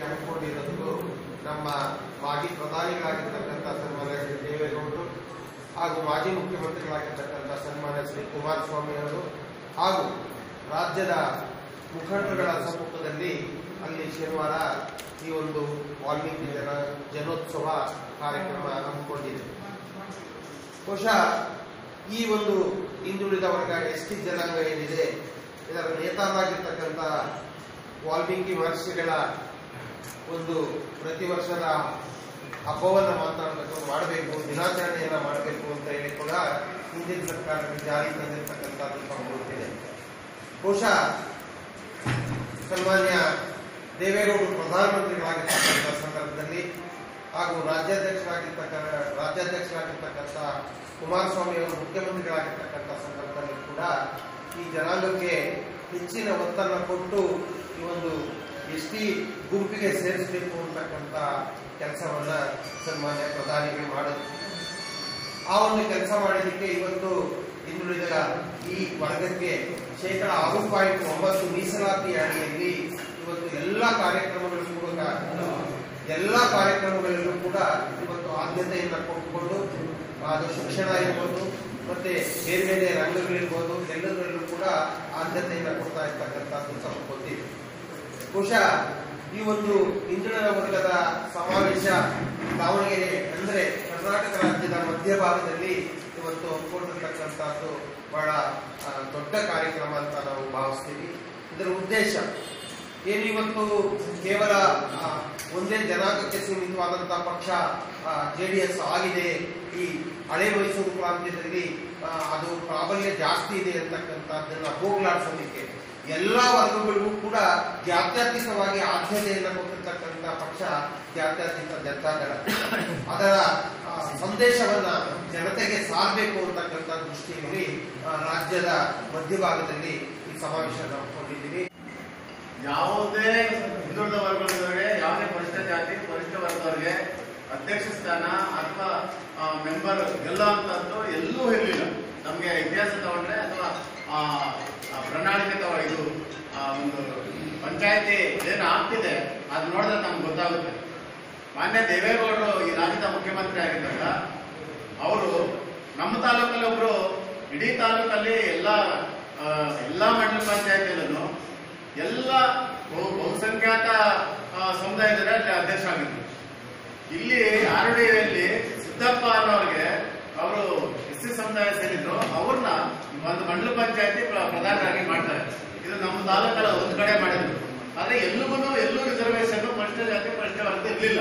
ಹಮ್ಮಿಕೊಂಡಿರೋದು ನಮ್ಮ ಮಾಜಿ ಪ್ರಧಾನಿಗಳಾಗಿರ್ತಕ್ಕಂಥ ಸನ್ಮಾನ್ಯ ಶ್ರೀ ದೇವೇಗೌಡರು ಹಾಗೂ ಮಾಜಿ ಮುಖ್ಯಮಂತ್ರಿಗಳಾಗಿರ್ತಕ್ಕಂಥ ಸನ್ಮಾನ್ಯ ಶ್ರೀ ಕುಮಾರಸ್ವಾಮಿ ಅವರು ಹಾಗೂ ರಾಜ್ಯದ ಮುಖಂಡರುಗಳ ಸಮ್ಮುಖದಲ್ಲಿ ಅಲ್ಲಿ ಶನಿವಾರ ಈ ಒಂದು ವಾಲ್ಮೀಕಿ ಜನ ಜನೋತ್ಸವ ಕಾರ್ಯಕ್ರಮ ಹಮ್ಮಿಕೊಂಡಿದೆ ಬಹುಶಃ ಈ ಒಂದು ಹಿಂದುಳಿದ ವರ್ಗ ಎಸ್ ಟಿ ಜನಾಂಗ ಏನಿದೆ ಇದರ ನೇತಾರರಾಗಿರ್ತಕ್ಕಂಥ ವಾಲ್ಮೀಕಿ ಮಹರ್ಷಿಗಳ ಒಂದು ಪ್ರತಿ ವರ್ಷದ ಹಬ್ಬವನ್ನು ಮಾತನಾಡಬೇಕು ಮಾಡಬೇಕು ದಿನಾಚರಣೆಯನ್ನ ಮಾಡಬೇಕು ಅಂತ ಹೇಳಿ ಕೂಡ ಹಿಂದಿನ ಸರ್ಕಾರಕ್ಕೆ ಜಾರಿ ತಂದಿರತಕ್ಕಂಥದ್ದು ಸಂಭವಿಸಿದೆ ಬಹುಶಃ ಸನ್ಮಾನ್ಯ ದೇವೇಗೌಡರು ಪ್ರಧಾನಮಂತ್ರಿಗಳಾಗಿರ್ತಕ್ಕಂಥ ಸಂದರ್ಭದಲ್ಲಿ ಹಾಗೂ ರಾಜ್ಯಾಧ್ಯಕ್ಷರಾಗಿರ್ತಕ್ಕಂಥ ರಾಜ್ಯಾಧ್ಯಕ್ಷರಾಗಿರ್ತಕ್ಕಂಥ ಕುಮಾರಸ್ವಾಮಿ ಅವರು ಮುಖ್ಯಮಂತ್ರಿಗಳಾಗಿರ್ತಕ್ಕಂಥ ಸಂದರ್ಭದಲ್ಲಿ ಕೂಡ ಈ ಜನಾಂಗಕ್ಕೆ ಹೆಚ್ಚಿನ ಒತ್ತನ್ನು ಕೊಟ್ಟು ಈ ಒಂದು ಎಸ್ ಟಿ ಗುಂಪಿಗೆ ಸೇರಿಸಬೇಕು ಅಂತಕ್ಕಂಥ ಕೆಲಸವನ್ನ ಸನ್ಮಾನ್ಯ ಪ್ರಧಾನಿಗಳು ಮಾಡಿದ್ರು ಆ ಒಂದು ಕೆಲಸ ಮಾಡಿದ್ದಕ್ಕೆ ಇವತ್ತು ಹಿಂದುಳಿದ ಈ ವರ್ಗಕ್ಕೆ ಶೇಕಡ ಆರು ಪಾಯಿಂಟ್ ಒಂಬತ್ತು ಮೀಸಲಾತಿ ಅಡಿಯಲ್ಲಿ ಇವತ್ತು ಎಲ್ಲ ಕಾರ್ಯಕ್ರಮಗಳು ಕೂಡ ಎಲ್ಲ ಕಾರ್ಯಕ್ರಮಗಳಲ್ಲೂ ಕೂಡ ಇವತ್ತು ಆದ್ಯತೆಯನ್ನು ಕೊಟ್ಟುಕೊಂಡು ಅದು ಶಿಕ್ಷಣ ಇರ್ಬೋದು ಮತ್ತೆ ಬೇರೆ ಬೇರೆ ರಂಗಗಳಿರ್ಬೋದು ಎಲ್ಲದರಲ್ಲೂ ಕೂಡ ಆದ್ಯತೆಯನ್ನು ಕೊಡ್ತಾ ಇರ್ತಕ್ಕಂಥದ್ದು ಸ್ವಲ್ಪ ಗೊತ್ತಿದೆ ಬಹುಶಃ ಈ ಒಂದು ಹಿಂದುಳಿದ ವರ್ಗದ ಸಮಾವೇಶ ದಾವಣಗೆರೆ ಅಂದ್ರೆ ಕರ್ನಾಟಕ ರಾಜ್ಯದ ಮಧ್ಯಭಾಗದಲ್ಲಿ ಇವತ್ತು ಹಮ್ಮಿಕೊಂಡಿರ್ತಕ್ಕಂಥದ್ದು ಬಹಳ ಆ, ದೊಡ್ಡ ಕಾರ್ಯಕ್ರಮ ಅಂತ ನಾವು ಭಾವಿಸ್ತೀವಿ ಇದರ ಉದ್ದೇಶ ಏನು ಇವತ್ತು ಕೇವಲ ಆ, ಒಂದೇ ಜನಾಂಗಕ್ಕೆ ಸೀಮಿತವಾದಂತಹ ಪಕ್ಷ ಜೆ ಡಿ ಎಸ್ ಆಗಿದೆ ಈ ಹಳೆ ಮೈಸೂರು ಪ್ರಾಂತ್ಯದಲ್ಲಿ ಆ, ಅದು ಪ್ರಾಬಲ್ಯ ಜಾಸ್ತಿ ಇದೆ ಅಂತಕ್ಕಂಥದ್ದನ್ನ ಹೋಗ್ಲಾಡಿಸೋದಕ್ಕೆ ಎಲ್ಲಾ ವರ್ಗಗಳಿಗೂ ಕೂಡ ಜಾತ್ಯತೀತವಾಗಿ ಆದ್ಯತೆಯನ್ನು ಕೊಟ್ಟಿರ್ತಕ್ಕಂಥ ಪಕ್ಷ ಜಾತ್ಯತೀತ ಜನತಾದಳ ಅದರ ಆ, ಸಂದೇಶವನ್ನ ಜನತೆಗೆ ಸಾರಬೇಕು ಅಂತಕ್ಕಂಥ ದೃಷ್ಟಿಯಲ್ಲಿ ಆ, ರಾಜ್ಯದ ಮಧ್ಯಭಾಗದಲ್ಲಿ ಈ ಸಮಾವೇಶ ಹಮ್ಮಿಕೊಂಡಿದ್ದೀವಿ ಯಾವುದೇ ಹಿಂದುಳಿದ ವರ್ಗದವರಿಗೆ ಯಾವುದೇ ಪರಿಷ್ಠ ಜಾತಿ ಪರಿಷ್ಠ ವರ್ಗದವರಿಗೆ ಅಧ್ಯಕ್ಷ ಸ್ಥಾನ ಅಥವಾ ಮೆಂಬರ್ ಗೆಲ್ಲುವಂಥದ್ದು ಎಲ್ಲೂ ಇರಲಿಲ್ಲ ನಮಗೆ ಇತಿಹಾಸ ತಗೊಂಡ್ರೆ ಅಥವಾ ಆ, ಆ ಪ್ರಣಾಳಿಕೆ ತಗೊಂಡು ಇದು ಆ, ಒಂದು ಪಂಚಾಯತಿ ಏನು ಆಗ್ತಿದೆ ಅದು ನೋಡಿದ್ರೆ ನಮ್ಗೆ ಗೊತ್ತಾಗುತ್ತೆ ಮಾನ್ಯ ದೇವೇಗೌಡರು ಈ ರಾಜ್ಯದ ಮುಖ್ಯಮಂತ್ರಿ ಆಗಿದ್ದಾಗ ಅವರು ನಮ್ಮ ತಾಲೂಕಲ್ಲಿ ಒಬ್ರು ಇಡೀ ತಾಲೂಕಲ್ಲಿ ಎಲ್ಲ ಆ, ಎಲ್ಲ ಮಂಡಲ ಪಂಚಾಯತಿಯಲ್ಲೂ ಎಲ್ಲ ಬಹು- ಬಹುಸಂಖ್ಯಾತ ಆ, ಸಮುದಾಯದವರೇ ಅಲ್ಲಿ ಅಧ್ಯಕ್ಷ ಆಗಿದ್ರು ಇಲ್ಲಿ ಆರ್ ಡಿ ಅಲ್ಲಿ ಸಿದ್ದಪ್ಪ ಅನ್ನೋರಿಗೆ ಅವರು ಎಸ್ ಸಿ ಸಮುದಾಯ ಸೇರಿದ್ರು ಅವ್ರನ್ನ ಒಂದು ಮಂಡಲ ಪಂಚಾಯತಿ ಪ್ರಧಾನರಾಗಿ ಮಾಡ್ತಾರೆ ಇದು ನಮ್ಮ ತಾಲೂಕಲ್ಲಿ ಒಂದು ಕಡೆ ಮಾಡಿದ್ರು ಆದ್ರೆ ಎಲ್ಲಿಗೂ ಎಲ್ಲೂ ರಿಸರ್ವೇಶನ್ ಪರಿಷ್ಠ ಜಾತಿ ಪರಿಷ್ಠ ವರ್ಗ ಇರಲಿಲ್ಲ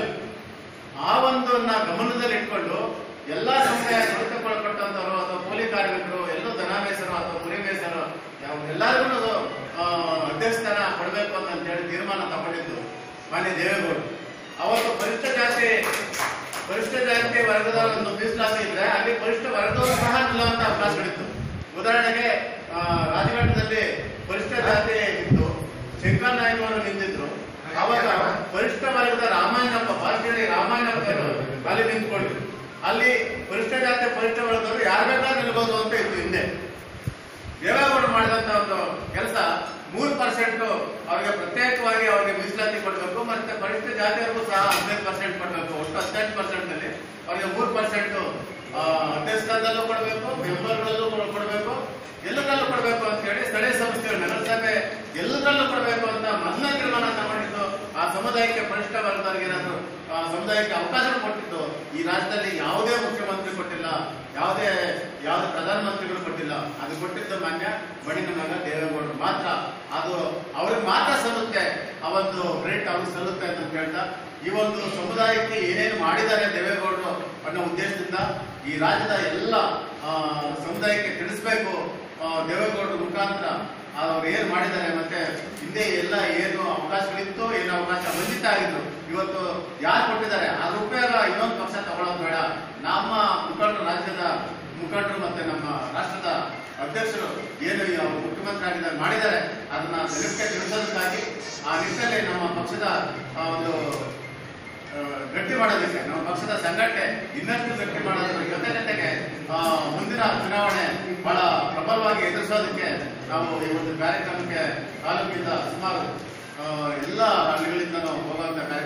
ಆ ಒಂದನ್ನ ಗಮನದಲ್ಲಿ ಇಟ್ಕೊಂಡು ಎಲ್ಲಾ ಸಮುದಾಯ ನುಡಿತಗೊಳ್ಪಟ್ಟಂತವರು ಅಥವಾ ಕೂಲಿ ಕಾರ್ಮಿಕರು ಎಲ್ಲೋ ಧನಾವೇಶರು ಅಥವಾ ಮುರಿಮೇಶರು ಯಾವ ಎಲ್ಲರಿಗೂ ಅಧ್ಯಕ್ಷ ಸ್ಥಾನ ಕೊಡಬೇಕು ಅಂತ ಹೇಳಿ ತೀರ್ಮಾನ ತಗೊಂಡಿದ್ದು ಮಾನ್ಯ ದೇವೇಗೌಡರು ಅವತ್ತು ಪರಿಷ್ಠ ಜಾತಿ ಪರಿಷ್ಠ ಜಾತಿ ವರ್ಗದ ಒಂದು ಮೀಸಲಾತಿ ಇದ್ರೆ ಅಲ್ಲಿ ಪರಿಷ್ಠ ವರ್ಗದವರು ಸಹ ನಿಲ್ಲುವಂತ ಅವಕಾಶಗಳಿತ್ತು ಉದಾಹರಣೆಗೆ ಆ, ರಾಜಘಾಟದಲ್ಲಿ ಪರಿಷ್ಠ ಜಾತಿ ಇತ್ತು ಶಂಕರ್ ನಾಯ್ಕ ಅವರು ನಿಂತಿದ್ರು ಅವಾಗ ಪರಿಷ್ಠ ವರ್ಗದ ರಾಮಾಯಣಪ್ಪ ಭಾಷೆಯಲ್ಲಿ ರಾಮಾಯಣಪ್ಪ ಅಲ್ಲಿ ನಿಂತ್ಕೊಂಡಿದ್ರು ಅಲ್ಲಿ ಪರಿಷ್ಠ ಜಾತಿ ಪರಿಷ್ಠ ವರ್ಗದವರು ಯಾರು ಬೇಕಾದ್ರೂ ನಿಲ್ಬೋದು ಅಂತ ಇತ್ತು ಹಿಂದೆ ದೇವೇಗೌಡರು ಮಾಡಿದಂತ ಒಂದು ಕೆಲಸ ಮೂರು ಪರ್ಸೆಂಟ್ ಅವರಿಗೆ ಪ್ರತ್ಯೇಕವಾಗಿ ಅವರಿಗೆ ಮೀಸಲಾತಿ ಕೊಡಬೇಕು ಮತ್ತೆ ಪರಿಷ್ಠ ಜಾತಿಯವ್ರಿಗೂ ಸಹ ಹದಿನೈದು ಪರ್ಸೆಂಟ್ ಕೊಡಬೇಕು ಒಟ್ಟು ಹದಿನೆಂಟು ಪರ್ಸೆಂಟ್ ಅಲ್ಲಿ ಅವರಿಗೆ ಮೂರು ಪರ್ಸೆಂಟ್ ಅಧ್ಯಕ್ಷದಲ್ಲೂ ಕೊಡಬೇಕು ಮೆಂಬರ್ಗಳಲ್ಲೂ ಕೊಡಬೇಕು ಎಲ್ಲದರಲ್ಲೂ ಕೊಡಬೇಕು ಅಂತ ಹೇಳಿ ಸ್ಥಳೀಯ ಸಂಸ್ಥೆಗಳು ನಗರಸಭೆ ಎಲ್ಲದರಲ್ಲೂ ಕೊಡಬೇಕು ಅಂತ ಮೊದಲ ತೀರ್ಮಾನ ತಗೊಂಡಿದ್ದು ಆ ಸಮುದಾಯಕ್ಕೆ ಪರಿಷ್ಠ ವರ್ಗದವರಿಗೆ ಏನಾದ್ರು ಆ ಸಮುದಾಯಕ್ಕೆ ಅವಕಾಶ ಕೊಟ್ಟಿದ್ದು ಈ ರಾಜ್ಯದಲ್ಲಿ ಯಾವುದೇ ಮುಖ್ಯಮಂತ್ರಿ ಕೊಟ್ಟಿಲ್ಲ ಯಾವುದೇ ಯಾವುದೇ ಪ್ರಧಾನಮಂತ್ರಿಗಳು ಕೊಟ್ಟಿಲ್ಲ ಅದು ಕೊಟ್ಟಿದ್ದು ಮಾನ್ಯ ಬಡಿನ ಮಗ ದೇವೇಗೌಡರು ಮಾತ್ರ ಅದು ಅವ್ರಿಗೆ ಮಾತ್ರ ಸಲ್ಲುತ್ತೆ ಆ ಒಂದು ರೇಟ್ ಅವ್ರಿಗೆ ಸಲ್ಲುತ್ತೆ ಅಂತ ಹೇಳ್ತಾ ಈ ಒಂದು ಸಮುದಾಯಕ್ಕೆ ಏನೇನು ಮಾಡಿದ್ದಾರೆ ದೇವೇಗೌಡರು ಅನ್ನೋ ಉದ್ದೇಶದಿಂದ ಈ ರಾಜ್ಯದ ಎಲ್ಲ ಆ, ಸಮುದಾಯಕ್ಕೆ ತಿಳಿಸ್ಬೇಕು ಆ, ದೇವೇಗೌಡರ ಮುಖಾಂತರ ಅವ್ರು ಏನ್ ಮಾಡಿದ್ದಾರೆ ಮತ್ತೆ ಹಿಂದೆ ಎಲ್ಲ ಏನು ಅವಕಾಶಗಳಿತ್ತು ಏನು ಅವಕಾಶ ವಂಚಿತ ಆಗಿದ್ರು ಇವತ್ತು ಯಾರು ಕೊಟ್ಟಿದ್ದಾರೆ ಅದ್ರ ಉಪಯೋಗ ಇನ್ನೊಂದು ಪಕ್ಷ ತಗೊಳ್ಳೋದು ಬೇಡ ನಮ್ಮ ಮುಖಂಡರು ರಾಜ್ಯದ ಮುಖಂಡರು ಮತ್ತೆ ನಮ್ಮ ರಾಷ್ಟ್ರದ ಅಧ್ಯಕ್ಷರು ಏನು ಈ ಅವ್ರು ಮುಖ್ಯಮಂತ್ರಿ ಆಗಿದ್ದಾರೆ ಮಾಡಿದ್ದಾರೆ ಅದನ್ನ ಜನಕ್ಕೆ ತಿಳಿಸೋದಕ್ಕಾಗಿ ಆ ನಿಟ್ಟಿನಲ್ಲಿ ನಮ್ಮ ಪಕ್ಷದ ಆ, ಒಂದು ಆ, ಗಟ್ಟಿ ಮಾಡೋದಕ್ಕೆ ನಮ್ಮ ಪಕ್ಷದ ಸಂಘಟನೆ ಇನ್ನಷ್ಟು ಗಟ್ಟಿ ಮಾಡೋದ್ರ ಜೊತೆ ಜೊತೆಗೆ ಆ, ಮುಂದಿನ ಚುನಾವಣೆ ಬಹಳ ಪ್ರಬಲವಾಗಿ ಎದುರಿಸೋದಕ್ಕೆ ನಾವು ಈ ಒಂದು ಕಾರ್ಯಕ್ರಮಕ್ಕೆ ತಾಲೂಕಿಂದ ಸುಮಾರು ಆ, ಎಲ್ಲ ಹಳ್ಳಿಗಳಿಂದ ನಾವು ಹೋಗುವಂತ ಕಾರ್ಯಕ್ರಮ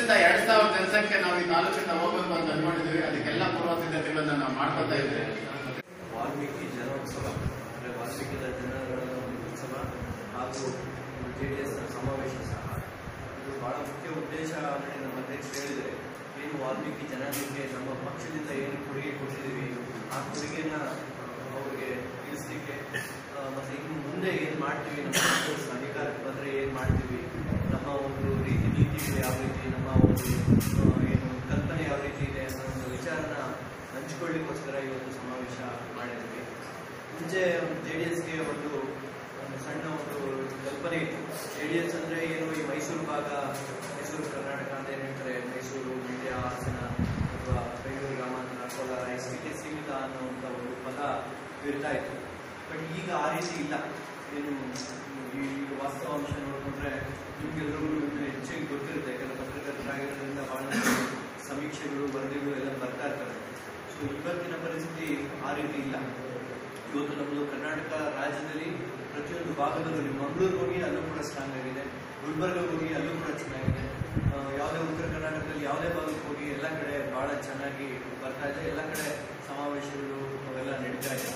ವರ್ಷದಿಂದ ಎರಡ್ ಸಾವಿರ ಜನಸಂಖ್ಯೆ ನಾವು ಈ ತಾಲೂಕಿಂದ ಹೋಗ್ಬೇಕು ಅಂತ ಅನ್ಕೊಂಡಿದ್ವಿ ಅದಕ್ಕೆಲ್ಲ ಪೂರ್ವ ಸಿದ್ಧತೆಗಳನ್ನ ನಾವು ಮಾಡ್ಕೊತಾ ಇದ್ವಿ ವಾಲ್ಮೀಕಿ ಜನೋತ್ಸವ ಅಂದರೆ ವಾಲ್ಮೀಕಿ ಜನಗಳ ಒಂದು ಉತ್ಸವ ಹಾಗೂ ಜೆ ಡಿ ಎಸ್ನ ಸಮಾವೇಶ ಸಹ ಇದು ಬಹಳ ಮುಖ್ಯ ಉದ್ದೇಶ ಅಂದರೆ ನಮ್ಮ ಅಧ್ಯಕ್ಷರು ಹೇಳಿದರೆ ಏನು ವಾಲ್ಮೀಕಿ ಜನಾಂಗಕ್ಕೆ ನಮ್ಮ ಪಕ್ಷದಿಂದ ಏನು ಕೊಡುಗೆ ಕೊಟ್ಟಿದ್ದೀವಿ ಆ ಕೊಡುಗೆನ ಅವರಿಗೆ ತಿಳಿಸ್ಲಿಕ್ಕೆ ಆ, ಮತ್ತೆ ಇನ್ನು ಮುಂದೆ ಏನು ಮಾಡ್ತೀವಿ ನಮ್ಮ ಪಕ್ಷದ ಅಧಿಕಾರಕ್ಕೆ ಬಂದರೆ ಏನು ಮಾಡ್ತೀವಿ ನಮ್ಮ ಒಂದು ರೀತಿ ನೀತಿಗಳು ಯಾವ ರೀತಿ ನಮ್ಮ ಒಂದು ಆ, ಏನು ಕಲ್ಪನೆ ಯಾವ ರೀತಿ ಇದೆ ಅನ್ನೋ ಒಂದು ವಿಚಾರನ ಹಂಚ್ಕೊಳ್ಳಿಕ್ಕೋಸ್ಕರ ಈ ಒಂದು ಸಮಾವೇಶ ಮಾಡಿದ್ವಿ ಮುಂಚೆ ಜೆ ಡಿ ಎಸ್ಗೆ ಒಂದು ಒಂದು ಸಣ್ಣ ಒಂದು ಕಲ್ಪನೆ ಇತ್ತು ಜೆ ಡಿ ಎಸ್ ಅಂದರೆ ಏನು ಈ ಮೈಸೂರು ಭಾಗ ಮೈಸೂರು ಕರ್ನಾಟಕ ಅಂತ ಏನು ಹೇಳ್ತಾರೆ ಮೈಸೂರು ಮಂಡ್ಯ ಹಾಸನ ಅಥವಾ ಬೆಂಗಳೂರು ಗ್ರಾಮಾಂತರ ಕೋಲಾರ ಇಷ್ಟಕ್ಕೆ ಸೀಮಿತ ಅನ್ನುವಂಥ ಒಂದು ಪದ ಇರ್ತಾ ಇತ್ತು ಬಟ್ ಈಗ ಆ ರೀತಿ ಇಲ್ಲ ಏನು ಈ ವಾಸ್ತವಾಂಶ ನೋಡಿಕೊಂಡ್ರೆ ನಿಮ್ಗೆಲ್ಲರಿಗೂ ಹೆಚ್ಚಿಗೆ ಗೊತ್ತಿರುತ್ತೆ ಯಾಕಂದ್ರೆ ಪತ್ರಕರ್ತರಾಗಿರೋದ್ರಿಂದ ಬಹಳಷ್ಟು ಸಮೀಕ್ಷೆಗಳು ವರದಿಗಳು ಎಲ್ಲ ಬರ್ತಾ ಇರ್ತವೆ ಸೊ ಇವತ್ತಿನ ಪರಿಸ್ಥಿತಿ ಆ ರೀತಿ ಇಲ್ಲ ಇವತ್ತು ನಮ್ಮದು ಕರ್ನಾಟಕ ರಾಜ್ಯದಲ್ಲಿ ಪ್ರತಿಯೊಂದು ಭಾಗದಲ್ಲೂ ನೀವು ಮಂಗಳೂರು ಹೋಗಿ ಅಲ್ಲೂ ಕೂಡ ಸ್ಟ್ರಾಂಗ್ ಆಗಿದೆ ಗುಲ್ಬರ್ಗ ಹೋಗಿ ಅಲ್ಲೂ ಕೂಡ ಚೆನ್ನಾಗಿದೆ ಆ, ಯಾವುದೇ ಉತ್ತರ ಕರ್ನಾಟಕದಲ್ಲಿ ಯಾವುದೇ ಭಾಗಕ್ಕೆ ಹೋಗಿ ಎಲ್ಲ ಕಡೆ ಬಹಳ ಚೆನ್ನಾಗಿ ಬರ್ತಾ ಇದೆ ಎಲ್ಲ ಕಡೆ ಸಮಾವೇಶಗಳು ಅವೆಲ್ಲ ನಡೀತಾ ಇದೆ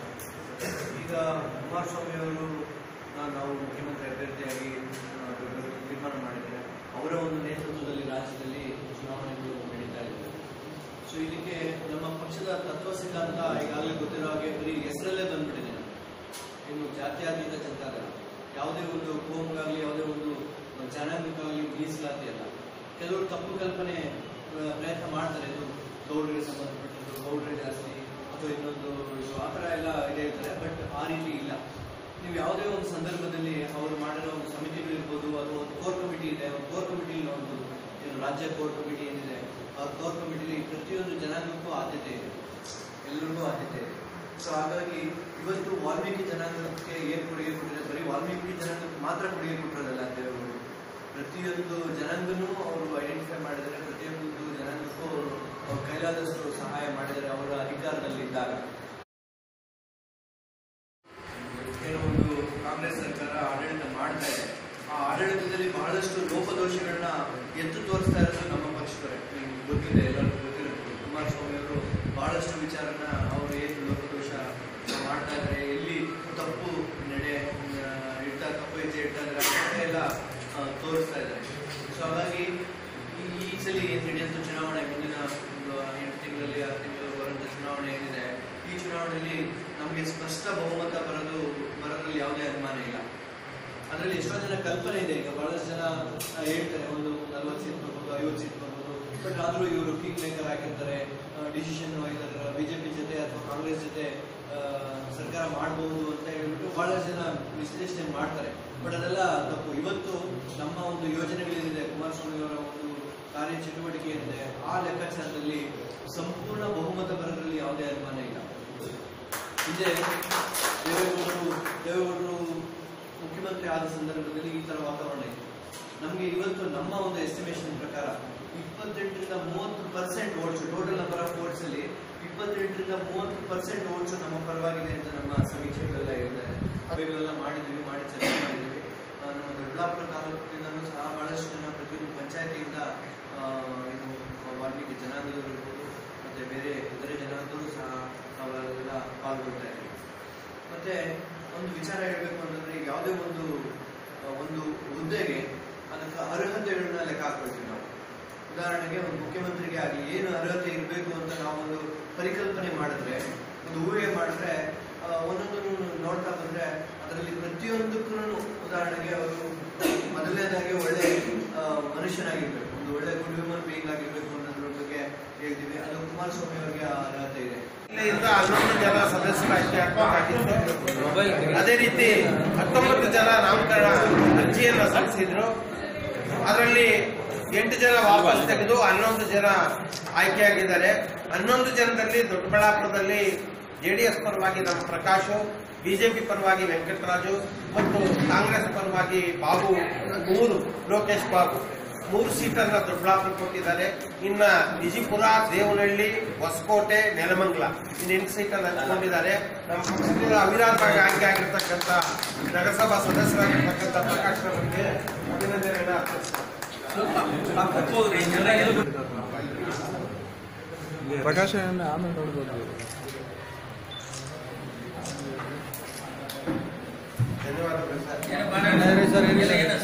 ಈಗ ಕುಮಾರಸ್ವಾಮಿ ಅವರು ನಾವು ಮುಖ್ಯಮಂತ್ರಿ ಅಭ್ಯರ್ಥಿಯಾಗಿ ಆ, ತೀರ್ಮಾನ ಮಾಡಿದ್ದಾರೆ ಅವರ ಒಂದು ನೇತೃತ್ವದಲ್ಲಿ ರಾಜ್ಯದಲ್ಲಿ ಚುನಾವಣೆಗಳು ನಡೀತಾ ಇದೆ ಸೊ ಇದಕ್ಕೆ ನಮ್ಮ ಪಕ್ಷದ ತತ್ವ ಸಿದ್ಧಾಂತ ಈಗಾಗಲೇ ಗೊತ್ತಿರೋ ಹಾಗೆ ಬರೀ ಹೆಸರಲ್ಲೇ ಬಂದ್ಬಿಟ್ಟಿದೆ ಇನ್ನು ಜಾತ್ಯಾತೀತ ಜನತಾದಳ ಯಾವುದೇ ಒಂದು ಕೋಮ್ಗಾಗಲಿ ಯಾವುದೇ ಒಂದು ಜನಾಂಗಕ್ಕಾಗಲಿ ಮೀಸಲಾತಿ ಅಲ್ಲ ಕೆಲವರು ತಪ್ಪು ಕಲ್ಪನೆ ಆ, ಪ್ರಯತ್ನ ಮಾಡ್ತಾರೆ ಇದು ಗೌಡರಿಗೆ ಸಂಬಂಧಪಟ್ಟದ್ದು ಗೌಡ್ರೆ ಜಾಸ್ತಿ ಅಥವಾ ಇನ್ನೊಂದು ಇದು ಆ ಥರ ಎಲ್ಲ ಇದೆ ಇರ್ತಾರೆ ಬಟ್ ಆ ರೀತಿ ಇಲ್ಲ ನೀವು ಯಾವುದೇ ಒಂದು ಸಂದರ್ಭದಲ್ಲಿ ಅವರು ಮಾಡಿರೋ ಒಂದು ಸಮಿತಿಗಳಿರ್ಬೋದು ಅಥವಾ ಒಂದು ಕೋರ್ ಕಮಿಟಿ ಇದೆ ಒಂದು ಕೋರ್ ಕಮಿಟಿ ಒಂದು ಏನು ರಾಜ್ಯ ಕೋರ್ ಕಮಿಟಿ ಏನಿದೆ ಆ ಕೋರ್ ಕಮಿಟಿಲಿ ಪ್ರತಿಯೊಂದು ಜನಾಂಗಕ್ಕೂ ಆದ್ಯತೆ ಇದೆ ಎಲ್ಲರಿಗೂ ಆದ್ಯತೆ ಇದೆ ಸೊ ಹಾಗಾಗಿ ಇವತ್ತು ವಾಲ್ಮೀಕಿ ಜನಾಂಗಕ್ಕೆ ಏನು ಕೊಡುಗೆ ಕೊಟ್ಟಿದ್ದಾರೆ ಬರೀ ವಾಲ್ಮೀಕಿ ಜನಾಂಗಕ್ಕೆ ಮಾತ್ರ ಕೊಡುಗೆ ಕೊಟ್ಟಿರೋದಲ್ಲ ದೇವರು ಪ್ರತಿಯೊಂದು ಜನಾಂಗನೂ ಅವರು ಐಡೆಂಟಿಫೈ ಮಾಡಿದ್ದಾರೆ ಪ್ರತಿಯೊಂದು ಜನಾಂಗಕ್ಕೂ ಅವರು ಅವ್ರ ಕೈಲಾದಷ್ಟು ಸಹಾಯ ಮಾಡಿದ್ದಾರೆ ಅವರ ಅಧಿಕಾರದಲ್ಲಿದ್ದಾಗ ಏನೋ ಒಂದು ಕಾಂಗ್ರೆಸ್ ಸರ್ಕಾರ ಆಡಳಿತ ಮಾಡ್ತಾ ಇದೆ ಆ ಆಡಳಿತದಲ್ಲಿ ಬಹಳಷ್ಟು ಲೋಪದೋಷಗಳನ್ನ ಎತ್ತು ತೋರಿಸ್ತಾ ಇರೋದು ನಮ್ಮ ಪಕ್ಷದವರೇ ನಿಮ್ಗೆ ಗೊತ್ತಿದೆ ಎಲ್ಲರಿಗೂ ಗೊತ್ತಿರುತ್ತೆ ಕುಮಾರಸ್ವಾಮಿ ಅವರು ಬಹಳಷ್ಟು ವಿಚಾರನ ಅವರು ಏನು ಲೋಪದೋಷ ಮಾಡ್ತಾ ಇದ್ದಾರೆ ಎಲ್ಲಿ ತಪ್ಪು ನಡೆ ಆ, ಇಡ್ತಾ ತಪ್ಪು ಹೆಜ್ಜೆ ಇಡ್ತಾ ಇದ್ದಾರೆ ಆ ಕಡೆ ಎಲ್ಲ ಆ, ತೋರಿಸ್ತಾ ಇದ್ದಾರೆ ಸೊ ಹಾಗಾಗಿ ಈ ಈ ಸಲ ಏನು ನಡೆಯುವಂಥ ಚುನಾವಣೆ ಮುಂದಿನ ಒಂದು ಎಂಟು ತಿಂಗಳಲ್ಲಿ ಆರು ತಿಂಗಳು ಬರುವಂಥ ಚುನಾವಣೆ ಏನಿದೆ ಈ ಚುನಾವಣೆಯಲ್ಲಿ ನಮಗೆ ಸ್ಪಷ್ಟ ಬಹುಮತ ಬರೋದು ಬರೋದ್ರಲ್ಲಿ ಯಾವುದೇ ಅನುಮಾನ ಇಲ್ಲ ಅದರಲ್ಲಿ ಎಷ್ಟೋ ಜನ ಕಲ್ಪನೆ ಇದೆ ಈಗ ಬಹಳಷ್ಟು ಜನ ಆ, ಹೇಳ್ತಾರೆ ಒಂದು ನಲ್ವತ್ತು ಸೀಟ್ ಬರ್ಬೋದು ಐವತ್ತು ಸೀಟ್ ಬರ್ಬೋದು ಬಟ್ ಆದರೂ ಇವರು ಕಿಂಗ್ ಮೇಕರ್ ಆಗಿರ್ತಾರೆ ಡಿಸಿಷನ್ ಇದರ ಬಿಜೆಪಿ ಜೊತೆ ಅಥವಾ ಕಾಂಗ್ರೆಸ್ ಜೊತೆ ಆ, ಸರ್ಕಾರ ಮಾಡಬಹುದು ಅಂತ ಹೇಳ್ಬಿಟ್ಟು ಬಹಳಷ್ಟು ಜನ ವಿಶ್ಲೇಷಣೆ ಮಾಡ್ತಾರೆ ಬಟ್ ಅದೆಲ್ಲ ತಪ್ಪು ಇವತ್ತು ನಮ್ಮ ಒಂದು ಯೋಜನೆಗಳೇನಿದೆ ಕುಮಾರಸ್ವಾಮಿ ಅವರ ಒಂದು ಕಾರ್ಯ ಚಟುವಟಿಕೆ ಏನಿದೆ ಆ ಲೆಕ್ಕಾಚಾರದಲ್ಲಿ ಸಂಪೂರ್ಣ ಬಹುಮತ ಬರೋದ್ರಲ್ಲಿ ಯಾವುದೇ ಅನುಮಾನ ಇಲ್ಲ ಹಿಂದೆ ದೇವೇಗೌಡರು ದೇವೇಗೌಡರು ಮುಖ್ಯಮಂತ್ರಿ ಆದ ಸಂದರ್ಭದಲ್ಲಿ ಈ ತರ ವಾತಾವರಣ ಇತ್ತು ನಮಗೆ ಇವತ್ತು ನಮ್ಮ ಒಂದು ಎಸ್ಟಿಮೇಷನ್ ಪ್ರಕಾರ ಇಪ್ಪತ್ತೆಂಟರಿಂದ ಮೂವತ್ತು percent votes total number of votes ಅಲ್ಲಿ ಇಪ್ಪತ್ತೆಂಟರಿಂದ ಮೂವತ್ತು ಪರ್ಸೆಂಟ್ ಓಟ್ಸ್ ನಮ್ಮ ಪರವಾಗಿದೆ ಅಂತ ನಮ್ಮ ಸಮೀಕ್ಷೆಗಳೆಲ್ಲ ಹೇಳಿದ್ದಾರೆ ಅವೆಲ್ಲ ಮಾಡಿದ್ವಿ ಮಾಡಿ ಚರ್ಚೆ ಮಾಡಿದ್ವಿ ಆ, ನಮ್ಮ ದೊಡ್ಡಬಳ್ಳಾಪುರ ತಾಲೂಕಿನಿಂದಲೂ ಸಹ ಬಹಳಷ್ಟು ಜನ ಪ್ರತಿಯೊಂದು ಪಂಚಾಯತಿಯಿಂದ ಆ, ಇದು ವಾಲ್ಮೀಕಿ ಜನಾಂಗದವರು ಇರ್ಬೋದು ಮತ್ತೆ ಬೇರೆ ಇತರೆ ಜನಾಂಗದವರು ಸಹ ಅವರೆಲ್ಲ ಪಾಲ್ಗೊಳ್ತಾ ಇದ್ದೀವಿ ಮತ್ತೆ ಒಂದು ವಿಚಾರ ಹೇಳಬೇಕು ಅಂತಂದ್ರೆ ಈಗ ಯಾವುದೇ ಒಂದು ಆ, ಒಂದು ಹುದ್ದೆಗೆ ಅದಕ್ಕೆ ಅರ್ಹತೆಗಳನ್ನ ಲೆಕ್ಕ ಹಾಕೊಳ್ತೀವಿ ನಾವು ಉದಾಹರಣೆಗೆ ಒಂದು ಮುಖ್ಯಮಂತ್ರಿಗೆ ಆಗಲಿ ಏನು ಅರ್ಹತೆ ಇರಬೇಕು ಅಂತ ನಾವೊಂದು ಪರಿಕಲ್ಪನೆ ಮಾಡಿದ್ರೆ ಒಂದು ಊಹೆ ಮಾಡಿದ್ರೆ ಆ, ಒಂದೊಂದನ್ನು ನೋಡ್ತಾ ಬಂದ್ರೆ ಅದರಲ್ಲಿ ಪ್ರತಿಯೊಂದಕ್ಕೂ ಉದಾಹರಣೆಗೆ ಅವರು ಮೊದಲನೇದಾಗಿ ಒಳ್ಳೆ ಆ, ಮನುಷ್ಯನಾಗಿರ್ಬೇಕು ಒಂದು ಒಳ್ಳೆ ಗುಡ್ ಹ್ಯೂಮನ್ ಬೀಯಿಂಗ್ ಆಗಿರ್ಬೇಕು ಅನ್ನೋದ್ರ ಬಗ್ಗೆ ಹೇಳ್ತೀವಿ ಅದು ಕುಮಾರಸ್ವಾಮಿ ಅವರಿಗೆ ಆ ಅರ್ಹತೆ ಇದೆ ಇಲ್ಲಿಂದ ಹನ್ನೊಂದು ಜನ ಸದಸ್ಯರು ಆಯ್ಕೆ ಆಗಬೇಕಾಗಿತ್ತು ಅದೇ ರೀತಿ ಹತ್ತೊಂಬತ್ತು ಜನ ನಾಮಕರಣ ಅರ್ಜಿಯನ್ನು ಸಲ್ಲಿಸಿದ್ರು ಅದರಲ್ಲಿ ಎಂಟು ಜನ ವಾಪಸ್ ತೆಗೆದು ಹನ್ನೊಂದು ಜನ ಆಯ್ಕೆಯಾಗಿದ್ದಾರೆ ಹನ್ನೊಂದು ಜನದಲ್ಲಿ ದೊಡ್ಡಬಳ್ಳಾಪುರದಲ್ಲಿ ಜೆಡಿಎಸ್ ಪರವಾಗಿ ನಮ್ಮ ಪ್ರಕಾಶು ಬಿಜೆಪಿ ಪರವಾಗಿ ವೆಂಕಟರಾಜು ಮತ್ತು ಕಾಂಗ್ರೆಸ್ ಪರವಾಗಿ ಬಾಬು ಮೂರು ಲೋಕೇಶ್ ಬಾಬು ಮೂರು ಸೀಟನ್ನ ದೊಡ್ಡಬಳ್ಳಾಪುರ ಕೊಟ್ಟಿದ್ದಾರೆ ಇನ್ನ ವಿಜಿಪುರ ದೇವನಹಳ್ಳಿ ಹೊಸಕೋಟೆ ನೆಲಮಂಗಲ ಇನ್ನು ಎಂಟು ಸೀಟನ್ನು ಹಂಚಿಕೊಂಡಿದ್ದಾರೆ ನಮ್ಮ ಪಕ್ಷದಿಂದ ಅವಿರಾತವಾಗಿ ಆಯ್ಕೆ ಆಗಿರ್ತಕ್ಕಂಥ ನಗರಸಭಾ ಸದಸ್ಯರಾಗಿರ್ತಕ್ಕಂಥ ಪ್ರಕಾಶ್ ಅವರಿಗೆ ಅಭಿನಂದನೆಗಳನ್ನ ಅರ್ಪಿಸ್ತೀನಿ ಪ್ರಕಾಶ ಆಮೇಲೆ ನೋಡ್ಬೋದು ಧನ್ಯವಾದಗಳು ಸರ್ ಸರ್ ಏನಿಲ್ಲ